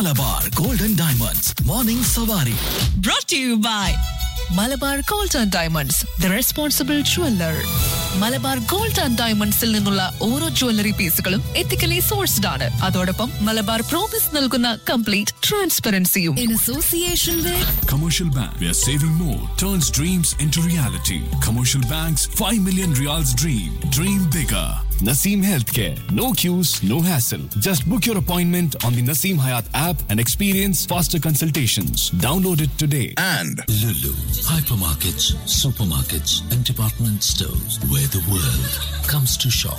Malabar golden diamonds morning സവാരി brought to you by Malabar gold and diamonds the responsible jeweller Malabar gold and ഡയമണ്ട്സിൽ നിന്നുള്ള ഓരോ jewellery പീസുകളും ethically sourced ആണ് അതോടൊപ്പം മലബാർ പ്രോമിസ് നൽകുന്ന കംപ്ലീറ്റ് ട്രാൻസ്പെറൻസിയും in association with Commercial Bank, where saving more turns dreams into reality. Commercial Bank's 5 million reals dream. Dream bigger. Naseem Healthcare. No queues, no hassle. Just book your appointment on the Naseem Hayat app and experience faster consultations. Download it today. and Lulu, hypermarkets, supermarkets, and department stores where the world comes to shop.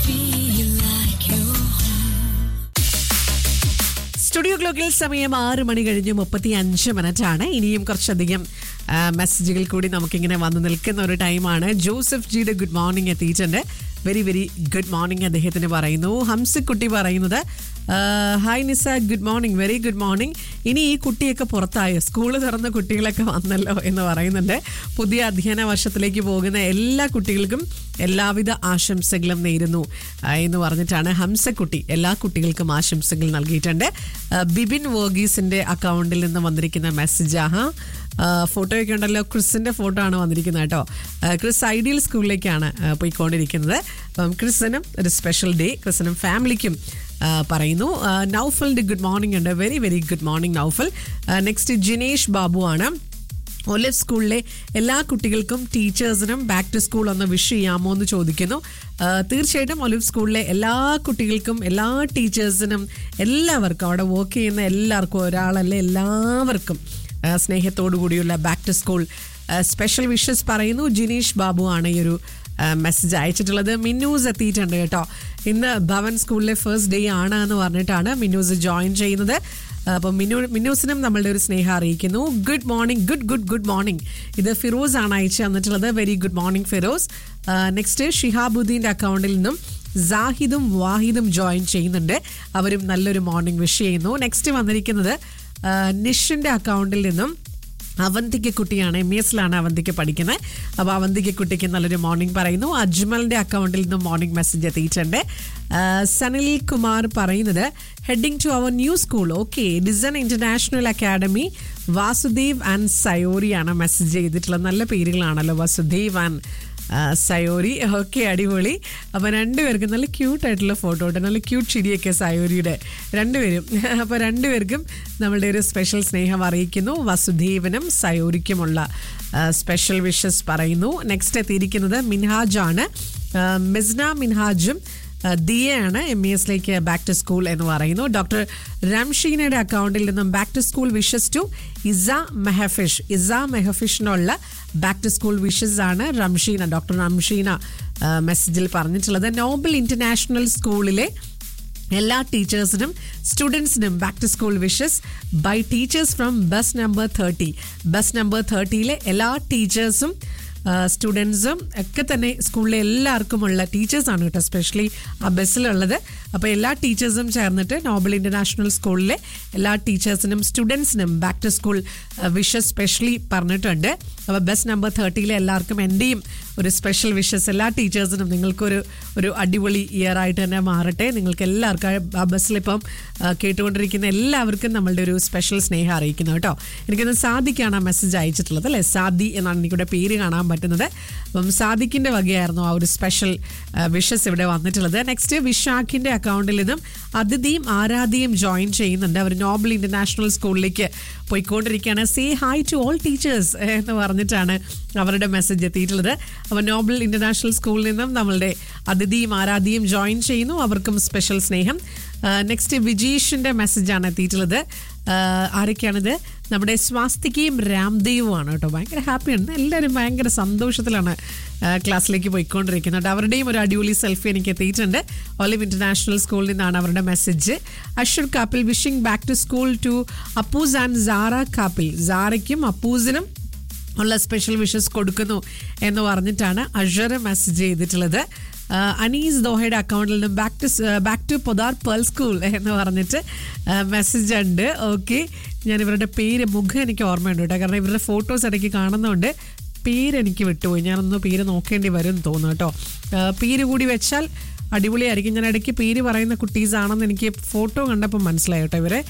Studio ക്ലോക്കിൽ സമയം ആറ് മണി കഴിഞ്ഞ് മുപ്പത്തി അഞ്ച് minute ആണ് ഇനിയും കുറച്ചധികം ആ, മെസ്സേജുകൾ കൂടി നമുക്കിങ്ങനെ വന്നു നിൽക്കുന്ന ഒരു ടൈമാണ് ജോസഫ് ജിയുടെ ഗുഡ് മോർണിംഗ് എത്തിയിട്ടുണ്ട് വെരി വെരി ഗുഡ് മോർണിംഗ് അദ്ദേഹത്തിന് പറയുന്നു ഹംസക്കുട്ടി പറയുന്നത് ആ, hi Nisa good morning very good morning ഇനി ഈ കുട്ടിയൊക്കെ പുറത്തായോ സ്കൂൾ തുറന്ന കുട്ടികളൊക്കെ വന്നല്ലോ എന്ന് പറയുന്നുണ്ട് പുതിയ അധ്യയന വർഷത്തിലേക്ക് പോകുന്ന എല്ലാ കുട്ടികൾക്കും എല്ലാവിധ ആശംസകളും നേരുന്നു ആ, എന്ന് പറഞ്ഞിട്ടാണ് ഹംസക്കുട്ടി എല്ലാ കുട്ടികൾക്കും ആശംസകൾ നൽകിയിട്ടുണ്ട് ആ, ബിബിൻ വോഗീസിന്റെ അക്കൗണ്ടിൽ നിന്ന് വന്നിരിക്കുന്ന മെസ്സേജ് ആഹാ ഫോട്ടോയൊക്കെ ഉണ്ടല്ലോ ക്രിസിന്റെ ഫോട്ടോ ആണ് വന്നിരിക്കുന്നത് കേട്ടോ ആ, ക്രിസ് ഐഡിയൽ സ്കൂളിലേക്കാണ് ആ, പോയിക്കൊണ്ടിരിക്കുന്നത് അപ്പം ക്രിസിനും ഒരു സ്പെഷ്യൽ ഡേ ക്രിസിനും ഫാമിലിക്കും ആ, പറയുന്നു ആ, നൗഫലിന്റെ ഗുഡ് മോർണിംഗ് ഉണ്ട് very very good morning Naufal next Jinesh Babu ആണ് ഒലിവ് സ്കൂളിലെ എല്ലാ കുട്ടികൾക്കും ടീച്ചേഴ്സിനും ബാക്ക് ടു സ്കൂൾ ഒന്ന് വിഷ് ചെയ്യാമോ എന്ന് ചോദിക്കുന്നു ആ, തീർച്ചയായിട്ടും ഒലിവ് സ്കൂളിലെ എല്ലാ കുട്ടികൾക്കും എല്ലാ ടീച്ചേഴ്സിനും എല്ലാവർക്കും അവിടെ വർക്ക് ചെയ്യുന്ന എല്ലാവർക്കും ഒരാളല്ല എല്ലാവർക്കും ആ, സ്നേഹത്തോടു കൂടിയുള്ള back to school special wishes പറയുന്നു ജിനീഷ് ബാബു ആണ് ഈ ഒരു മെസ്സേജ് അയച്ചിട്ടുള്ളത് മിന്നൂസ് എത്തിയിട്ടുണ്ട് കേട്ടോ ഇന്ന് ഭവൻ സ്കൂളിലെ ഫസ്റ്റ് ഡേ ആണ് എന്ന് പറഞ്ഞിട്ടാണ് മിന്നൂസ് ജോയിൻ ചെയ്യുന്നത് അപ്പം മിന്നു മിന്നൂസിനും നമ്മളുടെ ഒരു സ്നേഹം അറിയിക്കുന്നു good morning good good good morning ഇത് ഫിറോസ് ആണ് അയച്ചു തന്നിട്ടുള്ളത് very good morning Firoz next ഷിഹാബുദ്ദീൻ്റെ അക്കൗണ്ടിൽ നിന്നും സാഹിദും വാഹിദും ജോയിൻ ചെയ്യുന്നുണ്ട് അവരും നല്ലൊരു മോർണിംഗ് വിഷ് ചെയ്യുന്നു നെക്സ്റ്റ് വന്നിരിക്കുന്നത് ആ, നിഷിൻ്റെ അക്കൗണ്ടിൽ നിന്നും അവന്തിക കുട്ടിയാണ് എം എസിലാണ് അവന്തിക പഠിക്കുന്നത് അപ്പോൾ അവന്തിക കുട്ടിക്ക് നല്ലൊരു മോർണിംഗ് പറയുന്നു അജ്മലിന്റെ അക്കൗണ്ടിൽ നിന്നും മോർണിംഗ് മെസ്സേജ് എത്തിയിട്ടുണ്ട് ആ, സനിൽ കുമാർ പറയുന്നത് heading to our new school okay Dyson international academy Vasudev and സയോറിയാണ് മെസ്സേജ് ചെയ്തിട്ടുള്ളത് നല്ല പേരുകളാണല്ലോ വാസുദേവ് ആൻഡ് ആ, സയോരി ഓക്കെ അടിപൊളി അപ്പോൾ രണ്ടുപേർക്കും നല്ല ക്യൂട്ടായിട്ടുള്ള ഫോട്ടോ ഉണ്ട് നല്ല ക്യൂട്ട് ചിരിയൊക്കെ സയോരിയുടെ രണ്ടുപേരും അപ്പോൾ രണ്ടുപേർക്കും നമ്മളുടെ ഒരു സ്പെഷ്യൽ സ്നേഹം അറിയിക്കുന്നു വസുദേവനും സയോരിക്കുമുള്ള സ്പെഷ്യൽ വിഷസ് പറയുന്നു നെക്സ്റ്റ് എത്തിയിരിക്കുന്നത് മിൻഹാജാണ് ആ, മിസ്ന മിൻഹാജും ആ, ദിയയാണ് എം ഇ എസിലേക്ക് ബാക്ക് ടു സ്കൂൾ എന്ന് പറയുന്നു ഡോക്ടർ റംഷീനയുടെ അക്കൗണ്ടിൽ നിന്നും back to school wishes to Isa Mehafish Isa മെഹഫിഷിനുള്ള ബാക്ക് ടു സ്കൂൾ വിഷസ് ആണ് റംഷീന ഡോക്ടർ റംഷീന ആ, മെസ്സേജിൽ പറഞ്ഞിട്ടുള്ളത് നോബൽ ഇന്റർനാഷണൽ സ്കൂളിലെ എല്ലാ ടീച്ചേഴ്സിനും സ്റ്റുഡൻസിനും back to school wishes by teachers from bus number thirty bus number തേർട്ടിയിലെ എല്ലാ ടീച്ചേഴ്സും സ്റ്റുഡൻസും ഒക്കെ തന്നെ സ്കൂളിലെ എല്ലാവർക്കുമുള്ള ടീച്ചേഴ്സാണ് കേട്ടോ സ്പെഷ്യലി ആ ബസ്സിലുള്ളത് അപ്പോൾ എല്ലാ ടീച്ചേഴ്സും ചേർന്നിട്ട് നോബൽ ഇൻ്റർനാഷണൽ സ്കൂളിലെ എല്ലാ ടീച്ചേഴ്സിനും സ്റ്റുഡൻസിനും back to school wishes specially പറഞ്ഞിട്ടുണ്ട് അപ്പോൾ ബസ് നമ്പർ തേർട്ടിയിലെ എല്ലാവർക്കും എൻ്റെയും ഒരു സ്പെഷ്യൽ വിഷസ് എല്ലാ ടീച്ചേഴ്സിനും നിങ്ങൾക്കൊരു ഒരു അടിപൊളി ഇയർ ആയിട്ട് തന്നെ മാറട്ടെ നിങ്ങൾക്ക് എല്ലാവർക്കും ആ ബസ്സിലിപ്പം ആ, കേട്ടുകൊണ്ടിരിക്കുന്ന എല്ലാവർക്കും നമ്മളുടെ ഒരു സ്പെഷ്യൽ സ്നേഹം അറിയിക്കുന്നു കേട്ടോ എനിക്കൊന്ന് സാദിക്കാണ് ആ മെസ്സേജ് അയച്ചിട്ടുള്ളത് അല്ലേ സാദി എന്നാണ് എനിക്കിവിടെ പേര് കാണാൻ പറ്റുന്നത് അപ്പം സാദിക്കിൻ്റെ വകയായിരുന്നു ആ ഒരു സ്പെഷ്യൽ വിഷസ് ഇവിടെ വന്നിട്ടുള്ളത് നെക്സ്റ്റ് വിശാഖിൻ്റെ അക്കൗണ്ടിൽ നിന്നും അതിഥിയും ആരാധ്യയും ജോയിൻ ചെയ്യുന്നുണ്ട് അവർ നോബൽ ഇന്റർനാഷണൽ സ്കൂളിലേക്ക് പോയിക്കൊണ്ടിരിക്കുകയാണ് say hi to all teachers എന്ന് പറഞ്ഞിട്ടാണ് അവരുടെ മെസ്സേജ് എത്തിയിട്ടുള്ളത് അപ്പോൾ നോബൽ ഇന്റർനാഷണൽ സ്കൂളിൽ നിന്നും നമ്മളുടെ അതിഥിയും ആരാധ്യയും ജോയിൻ ചെയ്യുന്നു അവർക്കും സ്പെഷ്യൽ സ്നേഹം നെക്സ്റ്റ് വിജീഷിന്റെ മെസ്സേജാണ് എത്തിയിട്ടുള്ളത് ആ, ആരൊക്കെയാണിത് നമ്മുടെ സ്വാസ്തികയും രാംദേവുമാണ് കേട്ടോ ഭയങ്കര ഹാപ്പിയാണ് എല്ലാവരും ഭയങ്കര സന്തോഷത്തിലാണ് ആ, ക്ലാസ്സിലേക്ക് പോയിക്കൊണ്ടിരിക്കുന്നത് അവരുടെയും ഒരു അടിപൊളി സെൽഫി എനിക്ക് എത്തിയിട്ടുണ്ട് ഒലിവ് ഇന്റർനാഷണൽ സ്കൂളിൽ നിന്നാണ് അവരുടെ message Ashar Kappil wishing back to school to Appus and Sara Kappil സാറയ്ക്കും അപ്പൂസിനും ഉള്ള സ്പെഷ്യൽ വിഷസ് കൊടുക്കുന്നു എന്ന് പറഞ്ഞിട്ടാണ് അഷർ മെസ്സേജ് ചെയ്തിട്ടുള്ളത് ആ, അനീസ് ദോഹയുടെ അക്കൗണ്ടിൽ നിന്ന് back to back to Podar pearl school എന്ന് പറഞ്ഞിട്ട് മെസ്സേജ് ഉണ്ട് ഓക്കെ ഞാൻ ഇവരുടെ പേര് മുഖം എനിക്ക് ഓർമ്മയുണ്ട് കേട്ടോ കാരണം ഇവരുടെ ഫോട്ടോസ് ഇടയ്ക്ക് കാണുന്നതുകൊണ്ട് പേര് എനിക്ക് വിട്ടുപോയി ഞാനൊന്ന് പേര് നോക്കേണ്ടി വരും എന്ന് തോന്നുന്നു കേട്ടോ ആ, പേര് കൂടി വെച്ചാൽ അടിപൊളിയായിരിക്കും ഞാൻ ഇടയ്ക്ക് പേര് പറയുന്ന കുട്ടീസ് ആണെന്ന് എനിക്ക് ഫോട്ടോ കണ്ടപ്പോൾ മനസ്സിലായി കേട്ടോ ഇവരെ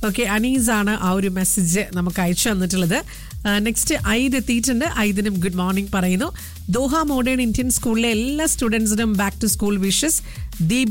ഓക്കെ അനീസ് ആണ് ആ ഒരു മെസ്സേജ് നമുക്ക് അയച്ചു തന്നിട്ടുള്ളത് നെക്സ്റ്റ് ഐദ് എത്തിയിട്ടുണ്ട് ഐദിനും ഗുഡ് മോർണിംഗ് പറയുന്നു ദോഹ മോഡേൺ ഇന്ത്യൻ സ്കൂളിലെ എല്ലാ സ്റ്റുഡൻസിനും back to school wishes Deepa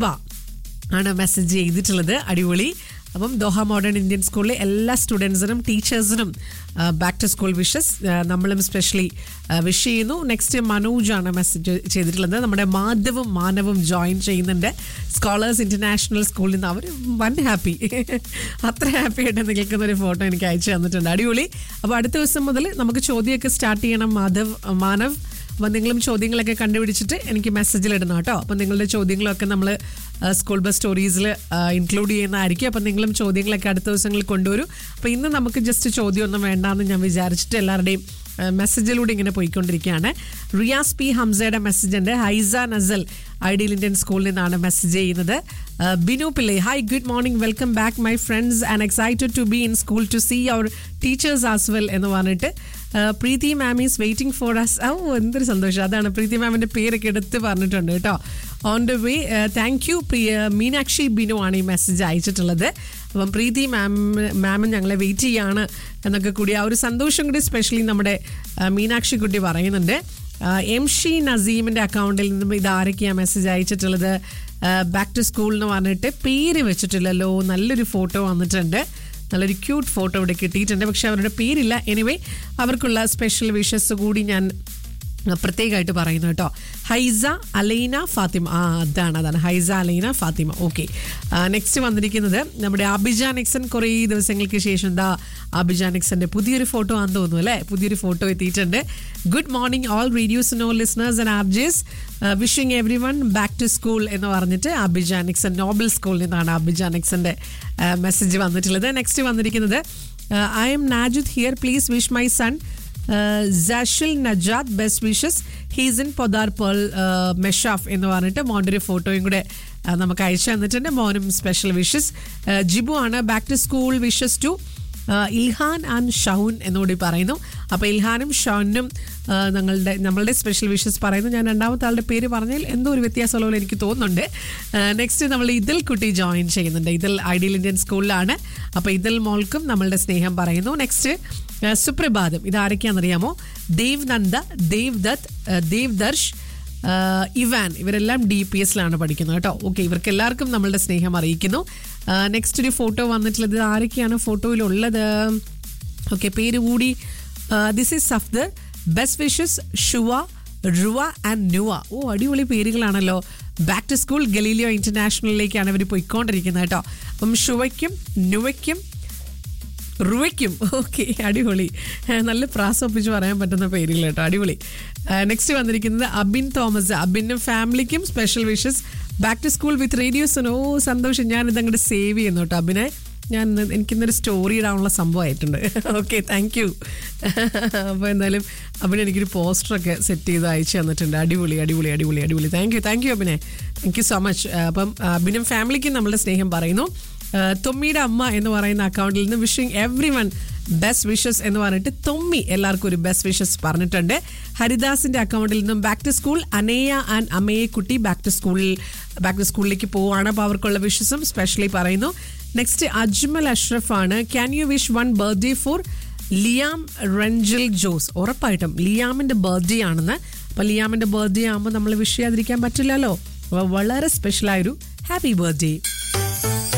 ആണ് മെസ്സേജ് ചെയ്തിട്ടുള്ളത് അടിപൊളി അപ്പം ദോഹ മോഡേൺ ഇന്ത്യൻ സ്കൂളിലെ എല്ലാ സ്റ്റുഡൻസിനും ടീച്ചേഴ്സിനും ബാക്ക് ടു സ്കൂൾ വിഷസ് നമ്മളും സ്പെഷ്യലി വിഷ് ചെയ്യുന്നു നെക്സ്റ്റ് മനോജാണ് മെസ്സേജ് ചെയ്തിട്ടുള്ളത് നമ്മുടെ മാധവും മാനവും ജോയിൻ ചെയ്യുന്നുണ്ട് സ്കോളേഴ്സ് ഇന്റർനാഷണൽ സ്കൂളിൽ നിന്ന് അവർ വൺ ഹാപ്പി അത്ര ഹാപ്പി ആയിട്ട് നിൽക്കുന്ന ഒരു ഫോട്ടോ എനിക്ക് അയച്ചു തന്നിട്ടുണ്ട് അടിപൊളി അപ്പോൾ അടുത്ത ദിവസം മുതൽ നമുക്ക് ചോദ്യമൊക്കെ സ്റ്റാർട്ട് ചെയ്യണം മാധവ് മാനവ് അപ്പം നിങ്ങളും ചോദ്യങ്ങളൊക്കെ കണ്ടുപിടിച്ചിട്ട് എനിക്ക് മെസ്സേജിൽ ഇടണം കേട്ടോ അപ്പം നിങ്ങളുടെ ചോദ്യങ്ങളൊക്കെ നമ്മൾ സ്കൂൾ ബസ് സ്റ്റോറീസിൽ ഇൻക്ലൂഡ് ചെയ്യുന്നതായിരിക്കും അപ്പം നിങ്ങളും ചോദ്യങ്ങളൊക്കെ അടുത്ത ദിവസങ്ങളിൽ കൊണ്ടുവരും അപ്പോൾ ഇന്ന് നമുക്ക് ജസ്റ്റ് ചോദ്യമൊന്നും വേണ്ടാന്ന് ഞാൻ വിചാരിച്ചിട്ട് എല്ലാവരുടെയും മെസ്സേജിലൂടെ ഇങ്ങനെ പോയിക്കൊണ്ടിരിക്കുകയാണ് റിയാസ് പി ഹംസയുടെ മെസ്സേജ് ഉണ്ട് ഹൈസ നസൽ ഐഡിയൽ ഇന്ത്യൻ സ്കൂളിൽ നിന്നാണ് മെസ്സേജ് ചെയ്യുന്നത് Uh, Binu Pillai hi good morning welcome back my friends and excited to be in school to see our teachers as well എന്ന് പറഞ്ഞിട്ട് uh, Preethi ma'am is waiting for us ഓ എന്തൊരു സന്തോഷം അതാണ് പ്രീതി മാമിൻ്റെ പേരൊക്കെ എടുത്ത് പറഞ്ഞിട്ടുണ്ട് കേട്ടോ on the way thank you Priya Meenakshi Binu ആണ് ഈ മെസ്സേജ് അയച്ചിട്ടുള്ളത് അപ്പം പ്രീതി മാം മാം ഞങ്ങളെ വെയിറ്റ് ചെയ്യാണ് എന്നൊക്കെ കൂടി ആ ഒരു സന്തോഷം കൂടി സ്പെഷ്യലി നമ്മുടെ uh, മീനാക്ഷി കുട്ടി പറയുന്നുണ്ട് എം ഷി നസീമിൻ്റെ അക്കൗണ്ടിൽ നിന്നും ഇത് ആരൊക്കെയാണ് മെസ്സേജ് അയച്ചിട്ടുള്ളത് ബാക്ക് ടു സ്കൂൾ എന്ന് പറഞ്ഞിട്ട് പേര് വെച്ചിട്ടില്ലല്ലോ നല്ലൊരു ഫോട്ടോ വന്നിട്ടുണ്ട് നല്ലൊരു ക്യൂട്ട് ഫോട്ടോ ഇവിടെ കിട്ടിയിട്ടുണ്ട് പക്ഷെ അവരുടെ പേരില്ല എനിവേ അവർക്കുള്ള സ്പെഷ്യൽ വിഷസ് കൂടി ഞാൻ പ്രത്യേകമായിട്ട് പറയുന്നു കേട്ടോ ഹൈസ അലൈന ഫാത്തിമ ആ അതാണ് അതാണ് ഹൈസ അലൈന ഫാത്തിമ ഓക്കെ നെക്സ്റ്റ് വന്നിരിക്കുന്നത് നമ്മുടെ അബിജാൻ നിക്സൺ കുറേ ദിവസങ്ങൾക്ക് ശേഷം എന്താ അബിജാൻ നിക്സന്റെ പുതിയൊരു ഫോട്ടോ ആണെന്ന് തോന്നുന്നു അല്ലേ പുതിയൊരു ഫോട്ടോ എത്തിയിട്ടുണ്ട് good morning all radios no listeners and RJs wishing every one back to school എന്ന് പറഞ്ഞിട്ട് അബിജാൻ നിക്സൺ നോബൽ സ്കൂളിൽ നിന്നാണ് അബിജാൻ നിക്സന്റെ മെസ്സേജ് വന്നിട്ടുള്ളത് നെക്സ്റ്റ് വന്നിരിക്കുന്നത് I'm Najud here please wish my son Jashil Najad best wishes he's in Podar pearl മെഷാഫ് എന്ന് പറഞ്ഞിട്ട് മോൻ്റെ ഒരു ഫോട്ടോയും കൂടെ ആ, നമുക്ക് അയച്ചു തന്നിട്ടുണ്ട് മോനും സ്പെഷ്യൽ വിഷസ് ജിബു ആണ് back to school wishes to Ilhan and Shaun എന്നുകൂടി പറയുന്നു അപ്പോൾ ഇൽഹാനും ഷൗനും ആ, ഞങ്ങളുടെ നമ്മളുടെ സ്പെഷ്യൽ വിഷസ് പറയുന്നു ഞാൻ രണ്ടാമത്തെ ആളുടെ പേര് പറഞ്ഞാൽ എന്തോ ഒരു വ്യത്യാസമുള്ള പോലെ എനിക്ക് തോന്നുന്നുണ്ട് നെക്സ്റ്റ് നമ്മൾ ഇതിൽ കുട്ടി ജോയിൻ ചെയ്യുന്നുണ്ട് ഇതിൽ ഐഡിയൽ ഇന്ത്യൻ സ്കൂളിലാണ് അപ്പോൾ ഇതിൽ മോൾക്കും നമ്മളുടെ സ്നേഹം പറയുന്നു നെക്സ്റ്റ് സുപ്രഭാതം ഇത് ആരൊക്കെയാണെന്നറിയാമോ ദേവ് നന്ദ ദേവ് ദത്ത് ദേവ് ദർശ് ആഹ് ഇവാൻ ഇവരെല്ലാം ഡി പി എസിലാണ് പഠിക്കുന്നത് കേട്ടോ ഓക്കെ ഇവർക്ക് എല്ലാവർക്കും നമ്മളുടെ സ്നേഹം അറിയിക്കുന്നു നെക്സ്റ്റ് ഒരു ഫോട്ടോ വന്നിട്ടുള്ളത് ആരൊക്കെയാണ് ഫോട്ടോയിലുള്ളത് ഓക്കെ പേര് കൂടി this is Safdar best wishes Shuva Ruva and Nuva ഓ അടിപൊളി പേരുകളാണല്ലോ ബാക്ക് ടു സ്കൂൾ ഗലീലിയോ ഇന്റർനാഷണലിലേക്കാണ് ഇവർ പോയിക്കൊണ്ടിരിക്കുന്നത് കേട്ടോ അപ്പം ഷുവയ്ക്കും നുവയ്ക്കും റുവയ്ക്കും ഓക്കെ അടിപൊളി ഏഹ് നല്ല പ്രാസം ഒപ്പിച്ച് പറയാൻ പറ്റുന്ന പേരുകൾ കേട്ടോ അടിപൊളി നെക്സ്റ്റ് വന്നിരിക്കുന്നത് അബിൻ തോമസ് അബിനും ഫാമിലിക്കും special wishes back to school with റേഡിയോസിന് ഓ സന്തോഷം ഞാൻ ഇതങ്ങോട്ട് സേവ് ചെയ്യുന്നു കേട്ടോ അബിനെ ഞാൻ ഇന്ന് എനിക്കിന്നൊരു സ്റ്റോറി ഇടാനുള്ള സംഭവമായിട്ടുണ്ട് ഓക്കെ താങ്ക് യു അപ്പോൾ എന്തായാലും അബിന് എനിക്കൊരു പോസ്റ്ററൊക്കെ സെറ്റ് ചെയ്ത് അയച്ചു തന്നിട്ടുണ്ട് അടിപൊളി അടിപൊളി അടിപൊളി അടിപൊളി താങ്ക് യു താങ്ക് യു അബിനെ താങ്ക് യു സോ മച്ച് അപ്പം അബിനും ഫാമിലിക്കും നമ്മളുടെ സ്നേഹം പറയുന്നു ഏഹ് തൊമ്മിയുടെ അമ്മ എന്ന് പറയുന്ന അക്കൗണ്ടിൽ നിന്ന് wishing every one best wishes എന്ന് പറഞ്ഞിട്ട് തൊമ്മി എല്ലാവർക്കും ഒരു ബെസ്റ്റ് വിഷസ് പറഞ്ഞിട്ടുണ്ട് ഹരിദാസിന്റെ അക്കൗണ്ടിൽ നിന്നും back to school Aneya and അമ്മയെ കുട്ടി ബാക്ക് ടു സ്കൂളിൽ ബാക്ക് ടു സ്കൂളിലേക്ക് പോവുകയാണ് അപ്പോൾ അവർക്കുള്ള വിഷസും സ്പെഷ്യലി പറയുന്നു നെക്സ്റ്റ് അജ്മൽ അഷ്റഫ് ആണ് can you wish one birthday for Liam Renchal Jose ഉറപ്പായിട്ടും ലിയാമിന്റെ ബർത്ത്ഡേ ആണെന്ന് അപ്പോൾ ലിയാമിന്റെ ബർത്ത്ഡേ ആകുമ്പോൾ നമ്മൾ വിഷ് ചെയ്യാതിരിക്കാൻ പറ്റില്ലല്ലോ അപ്പോൾ വളരെ സ്പെഷ്യലായൊരു ഹാപ്പി ബർത്ത്ഡേ